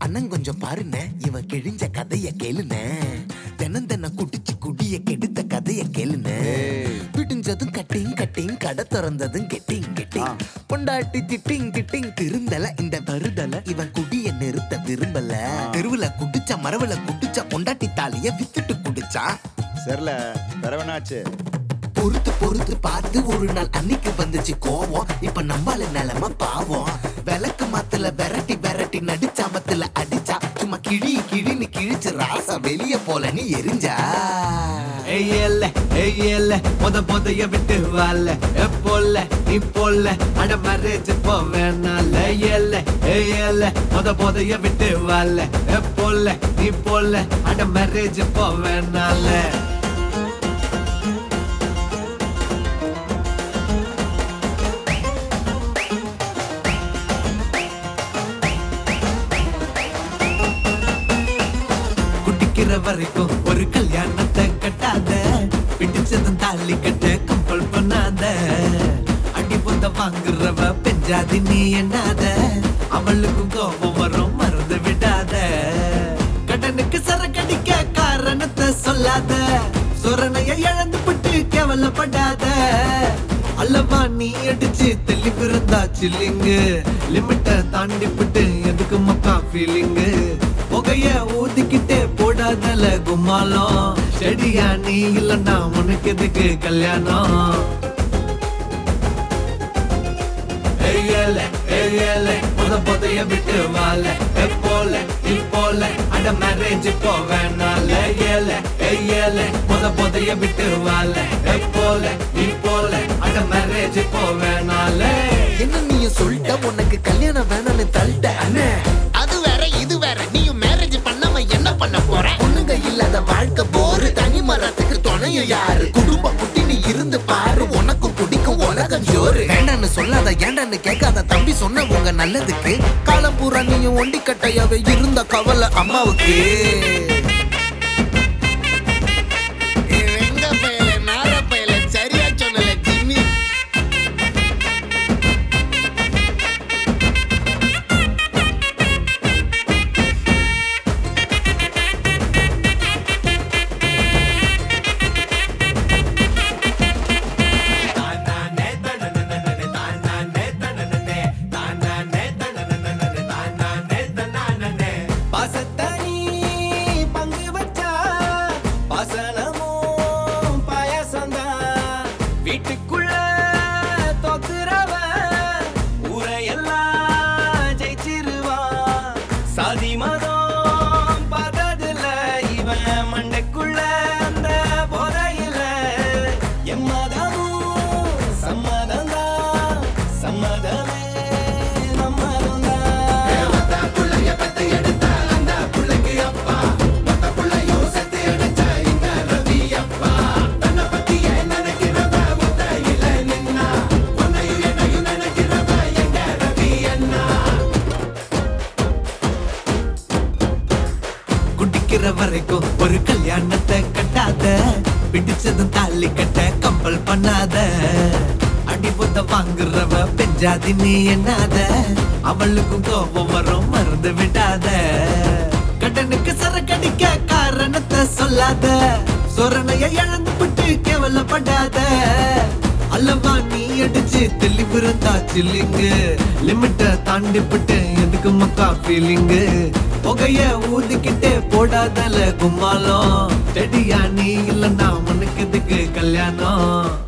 அண்ணன் கொஞ்சம் பாருண்ணே இவன் கிழிஞ்ச கதைய கேளுண்ணே தினம் தினம் குடிச்சு குடிய கெடுத்த கதைய கேளுண்ணே விடிஞ்சதும் கட்டிங் கட்டிங் கடை திறந்ததும் கெட்டிங் கெட்டிங் பொண்டாட்டி திட்டிங் கிட்டிங் திருந்தல இந்த வருதல இவன் குடிய நிறுத்த விரும்பல தெருவுல குடிச்ச மரவுல குடிச்ச பொண்டாட்டி தாலிய வித்துட்டு குடிச்சான் சரில பெறவனாச்சு பொறுத்து பொறுத்து பார்த்து ஒரு நாள் அன்னைக்கு வந்துச்சு கோவம் இப்ப நம்மால நிலைமை பாவம் விளக்கு மாத்துல விரட்டி விரட்டி நடிச்சாமத்துல அடிச்சா சும்மா கிழி கிழின்னு கிழிச்சு ராசா வெளிய போலன்னு எரிஞ்சா ஏயல்ல ஏயல்ல முத முதைய விட்டு வாழ எப்போல்ல நீ போல அட மேரேஜ் போவேனால ஏயல்ல ஏயல்ல முத முதைய விட்டு வாழ எப்போல்ல நீ போல அட மேரேஜ் போவேனால குடிக்கிற வரைக்கும் ஒரு கல்யாணத்தை கட்டாத பிடிச்சதும் தாலி கட்ட கம்பல் பண்ணாத அடி பொந்த வாங்குறவ பெஞ்சாதி நீ எண்ணாத அவளுக்கும் கோபம் வரும் மறந்து விடாத கடனுக்கு சரக்கடிக்க காரணத்தை சொல்லாத சொரணைய இழந்து விட்டு கேவலப்படாத அல்லவா நீ அடிச்சு தெளிவு இருந்தா சில்லிங்கு லிமிட்ட தாண்டி விட்டு எதுக்கு மக்கா ஃபீலிங்கு புகைய ஊதிக்கிட்டே போடாதல கும்மாலம் செடியா நீ இல்லன்னா உனக்கு எதுக்கு கல்யாணம் ஏயல ஏயல முத புதைய விட்டு வாழ எப்போல இப்போல அட மேரேஜ் போவேனால ஏல ஏயல முத புதைய விட்டு வாழ எப்போல இப்போல அட மேரேஜ் போவேனால என்ன நீயும் சொல்லிட்ட உனக்கு கல்யாணம் வேணாம்னு தள்ளிட்ட அண்ணே அது வேற இது வேற நீயும் மேரேஜ் பண்ணாம என்ன பண்ண போற பொண்ணுங்க இல்லாத வாழ்க்கை போரு தனி மரத்துக்கு துணையும் யாரு குடும்ப குட்டி நீ இருந்து பாரு உனக்கும் பிடிக்கும் உலகம் ஜோறு வேண்டான்னு சொல்லாத ஏண்டான்னு கேட்காத தம்பி சொன்ன உங்க நல்லதுக்கு காலம் பூரா நீயும் ஒண்டி கட்டையாவே இருந்த கவலை அம்மாவுக்கு வெங்க பயல நார பயல சரியா சொன்னல ஜிம்மி பாசத்தனி பங்கு வச்சா பாசனமும் பாயாசம்தான் வீட்டுக்குள்ள தோக்குறவ ஊரையெல்லாம் ஜெயிச்சிருவான் சாதி மதம் பார்த்ததுல இவன் மண்டைக்குள்ள அந்த போதையில எம்மதமும் சம்மதம் தான் சம்மதமே நம்மதம் தான் குடிக்கிற வரைக்கும் ஒரு கல்யாணத்தை கட்டாத பிடிச்சதும் தாலி கட்ட கம்பல் பண்ணாத அடி புத்த வாங்குறவ பெஞ்சாதி நீ எண்ணாத அவளுக்கும் கோபம் வரும் மறந்து விடாத கடனுக்கு சரக்கடிக்க காரணத்தை சொல்லாத சொரணைய இழந்து விட்டு கேவலப்படாத அல்லவா நீ அடிச்சு தெளிவு இருந்தா சில்லிங்கு லிமிட்ட தாண்டி விட்டு எதுக்கு மக்கா ஃபீலிங்கு புகைய ஊதிக்கிட்டே போடாதல கும்மாலம் செடியா நீ இல்லன்னா உனக்கு எதுக்கு கல்யாணம்